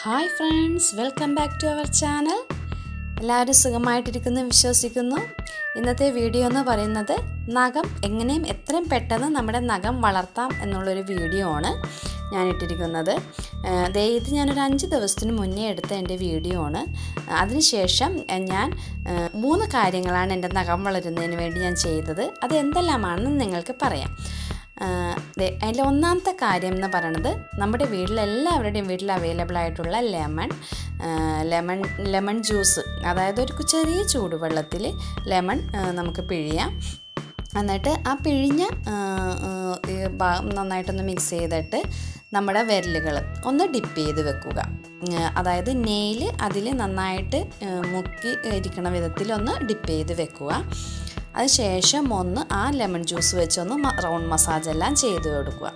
hi friends welcome back to our channel എല്ലാവരും സുഖമായിട്ടിരിക്കുന്നു വിശ്വസിക്കുന്നു ഇന്നത്തെ വീഡിയോ എന്ന് പറയുന്നത് നഖം എങ്ങനെയും എത്രയും പെട്ടെന്ന് നമ്മുടെ നഖം വളർത്താം എന്നുള്ളൊരു വീഡിയോ ആണ് ഞാനിട്ടിരിക്കുന്നത് ഏഹ് ദേ ഇത് ഞാനൊരു അഞ്ച് ദിവസത്തിന് മുന്നേ എടുത്ത എൻ്റെ വീഡിയോ ആണ് അതിനുശേഷം ഏഹ് ഞാൻ ഏഹ് മൂന്ന് കാര്യങ്ങളാണ് എൻ്റെ നഖം വളരുന്നതിന് വേണ്ടി ഞാൻ ചെയ്തത് അത് എന്തെല്ലാമാണെന്ന് നിങ്ങൾക്ക് പറയാം അതിൽ ഒന്നാമത്തെ കാര്യം എന്ന് പറയണത് നമ്മുടെ വീട്ടിൽ എല്ലാവരുടെയും വീട്ടിൽ അവൈലബിൾ ആയിട്ടുള്ള ലെമൺ ലെമൺ ലെമൺ ജ്യൂസ് അതായത് ഒരു ചെറിയ ചൂടുവെള്ളത്തിൽ ലെമൺ നമുക്ക് പിഴിയാം എന്നിട്ട് ആ പിഴിഞ്ഞ ഈ ഭാ- നന്നായിട്ടൊന്ന് മിക്സ് ചെയ്തിട്ട് നമ്മുടെ വിരലുകൾ ഒന്ന് ഡിപ്പ് ചെയ്ത് വെക്കുക അതായത് നെയിൽ അതിൽ നന്നായിട്ട് മുക്കി ഇരിക്കണ വിധത്തിൽ ഒന്ന് ഡിപ്പ് ചെയ്ത് വെക്കുക അതിനുശേഷം ഒന്ന് ആ ലെമൺ ജ്യൂസ് വെച്ചൊന്ന് റൗണ്ട് മസാജ് എല്ലാം ചെയ്ത് കൊടുക്കുക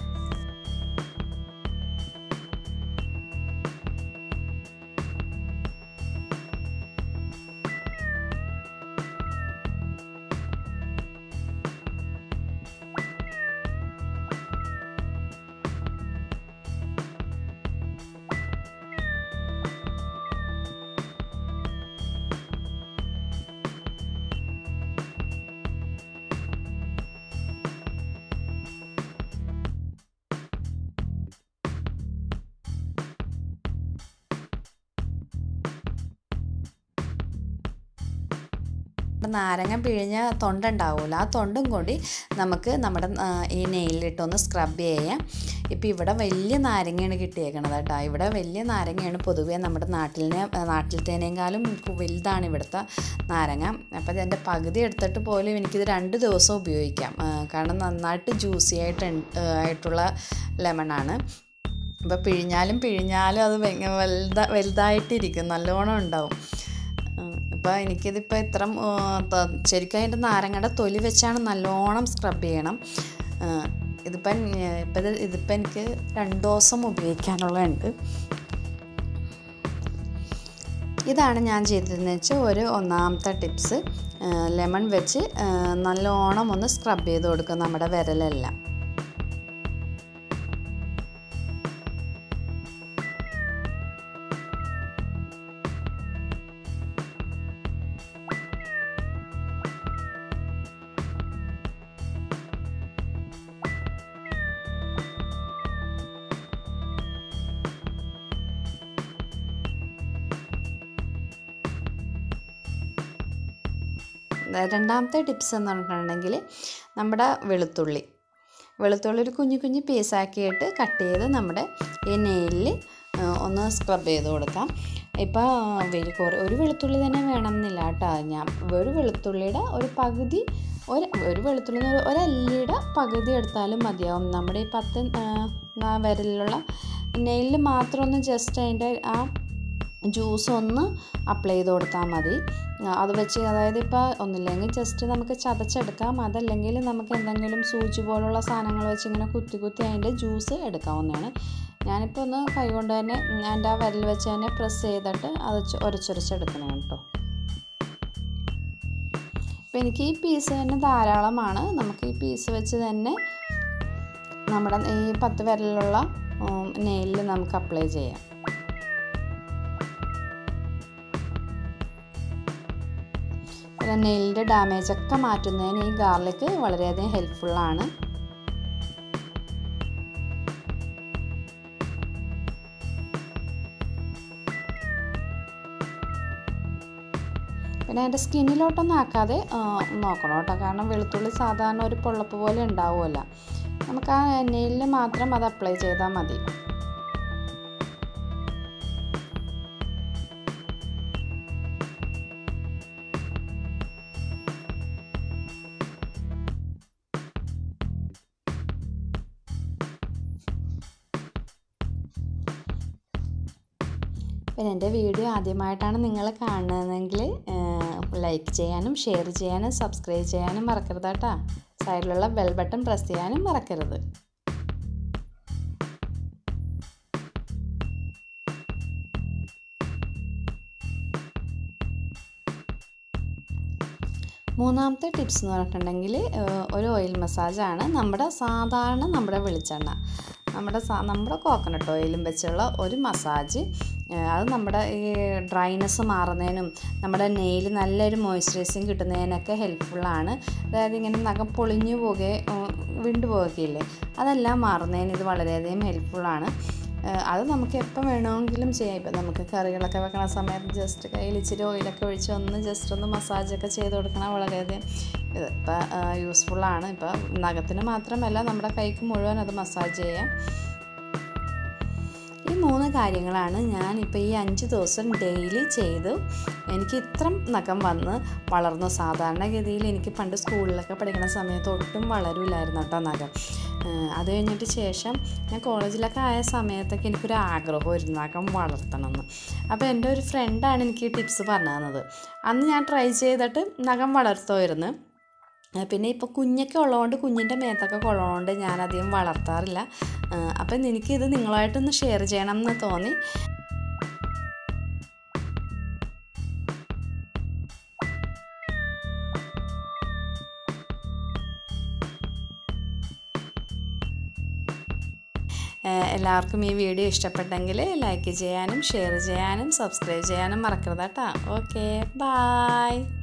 നാരങ്ങ പിഴിഞ്ഞ തൊണ്ടുണ്ടാവുമല്ലോ ആ തൊണ്ടും കൂടി നമുക്ക് നമ്മുടെ ആ, ഈ നെയിലിട്ടൊന്ന് സ്ക്രബ് ചെയ്യാം ഇപ്പോൾ ഇവിടെ വലിയ നാരങ്ങയാണ് കിട്ടിയേക്കണത് കേട്ടോ ഇവിടെ വലിയ നാരങ്ങയാണ് പൊതുവേ നമ്മുടെ നാട്ടിലിനെ നാട്ടിലത്തേനേക്കാളും വലുതാണ് ഇവിടുത്തെ നാരങ്ങ അപ്പോൾ ഇതിൻ്റെ പകുതി എടുത്തിട്ട് പോലും എനിക്കിത് രണ്ട് ദിവസം ഉപയോഗിക്കാം ആ, കാരണം നന്നായിട്ട് ജ്യൂസി ആയിട്ട് ഉണ്ട്- ആയിട്ടുള്ള ലെമണാണ് അപ്പോൾ പിഴിഞ്ഞാലും പിഴിഞ്ഞാലും അത് ഭയങ്കര വലുത വലുതായിട്ടിരിക്കും നല്ലോണം ഉണ്ടാവും ഇപ്പോൾ എനിക്കിതിപ്പോൾ ഇത്ര ശരിക്കും അതിൻ്റെ നാരങ്ങയുടെ തൊലി വെച്ചാണ് നല്ലോണം സ്ക്രബ് ചെയ്യണം ഇതിപ്പം ഇപ്പം ഇത് ഇതിപ്പോൾ എനിക്ക് രണ്ട് ദിവസം ഉപയോഗിക്കാനുള്ളതുണ്ട് ഇതാണ് ഞാൻ ചെയ്തതെന്ന് വെച്ചാൽ ഒരു ഒന്നാമത്തെ ടിപ്സ് ലെമൺ വെച്ച് ആ, നല്ലോണം ഒന്ന് സ്ക്രബ് ചെയ്ത് കൊടുക്കുക നമ്മുടെ വിരലെല്ലാം രണ്ടാമത്തെ ടിപ്സ് എന്ന് പറഞ്ഞിട്ടുണ്ടെങ്കിൽ നമ്മുടെ വെളുത്തുള്ളി വെളുത്തുള്ളി ഒരു കുഞ്ഞു കുഞ്ഞു പീസാക്കിയിട്ട് കട്ട് ചെയ്ത് നമ്മുടെ ഈ നെയിലിൽ ഒന്ന് സ്ക്രബ് ചെയ്ത് കൊടുക്കാം ഇപ്പോൾ വലിയ കുറേ ഒരു വെളുത്തുള്ളി തന്നെ വേണമെന്നില്ല കേട്ടോ ഞാൻ ഒരു വെളുത്തുള്ളിയുടെ ഒരു പകുതി ഒരു ഒരു വെളുത്തുള്ളി എന്ന് ഒരു ഒരല്ലിയുടെ പകുതി എടുത്താലും മതിയാവും നമ്മുടെ ഈ പത്ത് ആ, വിരലിലുള്ള നെയിലിൽ മാത്രം ഒന്ന് ജസ്റ്റ് അതിൻ്റെ ആ ജ്യൂസ് ഒന്ന് അപ്ലൈ ചെയ്ത് കൊടുത്താൽ മതി ആ, അത് വെച്ച് അതായത് ഇപ്പോൾ ഒന്നില്ലെങ്കിൽ ജസ്റ്റ് നമുക്ക് ചതച്ചെടുക്കാം അതല്ലെങ്കിൽ നമുക്ക് എന്തെങ്കിലും സൂചി പോലുള്ള സാധനങ്ങൾ വെച്ച് ഇങ്ങനെ കുത്തി കുത്തി അതിൻ്റെ ജ്യൂസ് എടുക്കാവുന്നതാണ് ഞാനിപ്പോൾ ഒന്ന് കൈകൊണ്ട് തന്നെ എൻ്റെ ആ വിരൽ വെച്ച് തന്നെ പ്രസ് ചെയ്തിട്ട് അത് ചൊ- ഉരച്ചുരച്ചെടുക്കണം കേട്ടോ അപ്പോൾ എനിക്ക് ഈ പീസ് തന്നെ ധാരാളമാണ് നമുക്ക് ഈ പീസ് വെച്ച് തന്നെ നമ്മുടെ ഈ പത്ത് വിരലിലുള്ള നെയിലിൽ നമുക്ക് അപ്ലൈ ചെയ്യാം പിന്നെ നെയിലിൻ്റെ ഡാമേജ് ഒക്കെ മാറ്റുന്നതിന് ഈ ഗാർലിക് വളരെയധികം ഹെൽപ്ഫുള്ളാണ് പിന്നെ അതിൻ്റെ സ്കിന്നിലോട്ടൊന്നും ആക്കാതെ ആ, നോക്കണം കേട്ടോ കാരണം വെളുത്തുള്ളി സാധാരണ ഒരു പൊള്ളപ്പ് പോലെ ഉണ്ടാവുമല്ലോ നമുക്ക് ആ നെയിലിൽ മാത്രം അത് അപ്ലൈ ചെയ്താൽ മതി പിന്നെ എൻ്റെ വീഡിയോ ആദ്യമായിട്ടാണ് നിങ്ങൾ കാണുന്നതെങ്കിൽ ലൈക്ക് ചെയ്യാനും ഷെയർ ചെയ്യാനും സബ്സ്ക്രൈബ് ചെയ്യാനും മറക്കരുത് കേട്ടോ സൈഡിലുള്ള ബെൽ ബട്ടൺ പ്രസ് ചെയ്യാനും മറക്കരുത് മൂന്നാമത്തെ ടിപ്സ് എന്ന് പറഞ്ഞിട്ടുണ്ടെങ്കിൽ ഏഹ്, ഒരു ഓയിൽ മസാജാണ് നമ്മുടെ സാധാരണ നമ്മുടെ വെളിച്ചെണ്ണ നമ്മുടെ സാ നമ്മുടെ കോക്കനട്ട് ഓയിലും വെച്ചുള്ള ഒരു മസാജ് അത് നമ്മുടെ ഈ ഡ്രൈനെസ് മാറുന്നതിനും നമ്മുടെ നെയിൽ നല്ലൊരു മോയ്സ്ചറൈസിങ് കിട്ടുന്നതിനൊക്കെ ഹെൽപ്ഫുള്ളാണ് അതായത് ഇങ്ങനെ നഖം പൊളിഞ്ഞു പോകുകയും വിണ്ടു പോകുകയില്ലേ അതെല്ലാം മാറുന്നതിന് ഇത് വളരെയധികം ഹെൽപ്ഫുള്ളാണ് അത് നമുക്ക് എപ്പം വേണമെങ്കിലും ചെയ്യാം ഇപ്പം നമുക്ക് കറികളൊക്കെ വെക്കണ സമയത്ത് ജസ്റ്റ് കയ്യിൽ ഇച്ചിരി ഓയിലൊക്കെ ഒഴിച്ച് ഒന്ന് ജസ്റ്റ് ഒന്ന് മസാജൊക്കെ ചെയ്ത് കൊടുക്കണം വളരെയധികം ഇത് ഇപ്പം യൂസ്ഫുള്ളാണ് ഇപ്പം നഖത്തിന് മാത്രമല്ല നമ്മുടെ കൈക്ക് മുഴുവൻ അത് മസാജ് ചെയ്യാം ഈ മൂന്ന് കാര്യങ്ങളാണ് ഞാനിപ്പോൾ ഈ അഞ്ച് ദിവസം ഡെയിലി ചെയ്തു എനിക്ക് ഇത്രം നഖം വന്ന് വളർന്നു സാധാരണഗതിയിൽ എനിക്ക് പണ്ട് സ്കൂളിലൊക്കെ പഠിക്കുന്ന സമയത്ത് ഒട്ടും വളരില്ലായിരുന്നു കേട്ടോ നഖം അത് കഴിഞ്ഞിട്ട് ശേഷം ഞാൻ കോളേജിലൊക്കെ ആയ സമയത്തൊക്കെ എനിക്കൊരു ആഗ്രഹമായിരുന്നു നഖം വളർത്തണമെന്ന് അപ്പോൾ എൻ്റെ ഒരു ഫ്രണ്ടാണ് എനിക്ക് ഈ ടിപ്സ് പറഞ്ഞു തന്നത് അന്ന് ഞാൻ ട്രൈ ചെയ്തിട്ട് നഖം വളർത്തുമായിരുന്നു പിന്നെ ഇപ്പോൾ കുഞ്ഞൊക്കെ ഉള്ളതുകൊണ്ട് കുഞ്ഞിൻ്റെ മേത്തൊക്കെ കൊള്ളതുകൊണ്ട് ഞാനധികം വളർത്താറില്ല അപ്പം എനിക്കിത് നിങ്ങളായിട്ടൊന്ന് ഷെയർ ചെയ്യണം എന്ന് തോന്നി എല്ലാവർക്കും ഈ വീഡിയോ ഇഷ്ടപ്പെട്ടെങ്കിൽ ലൈക്ക് ചെയ്യാനും ഷെയർ ചെയ്യാനും സബ്സ്ക്രൈബ് ചെയ്യാനും മറക്കരുത് കേട്ടോ ഓക്കെ ബായ്